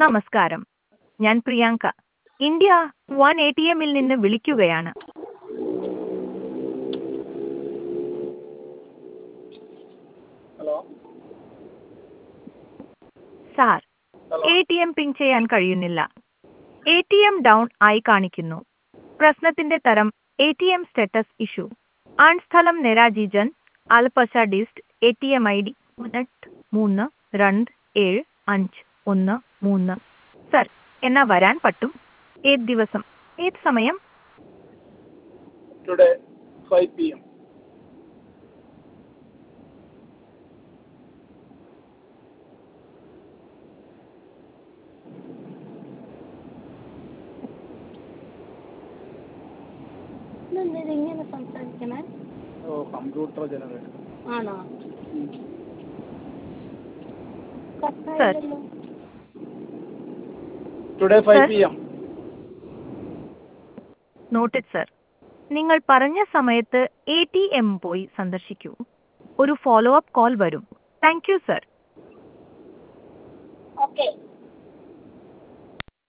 നമസ്കാരം ഞാൻ Priyanka India one A T എമ്മിൽ നിന്ന് വിളിക്കുകയാണ് hello sir hello A T M ping ചെയ്യാൻ കഴിയുന്നില്ല എ ടി എം ഡൗൺ ആയി കാണിക്കുന്നു പ്രശ്നത്തിന്റെ തരം A T M status issue ആൺ സ്ഥലം നെരാജിജൻ ആൽപസാഡിസ്റ്റ് A T M I D എട്ട് മൂന്ന് രണ്ട് ഏഴ് അഞ്ച് ഒന്ന് മൂന്ന് സർ എന്നാ വരാൻ പറ്റും ഏത് ദിവസം ഏത് സമയം ടുഡേ ഫൈവ് പി എം ഇതെന്താ ഇങ്ങനെ സംസാരിക്കണേ ഓ കമ്പ്യൂട്ടർ ജനറേറ്റർ ആണോ കട്ടായില്ലല്ലോ today five Sir? P M noted sir നിങ്ങൾ പറഞ്ഞ സമയത്ത് എ ടി എം പോയി സന്ദർശിക്കൂ ഒരു ഫോളോ അപ്പ് കോൾ വരും താങ്ക് യു സർ ഓക്കെ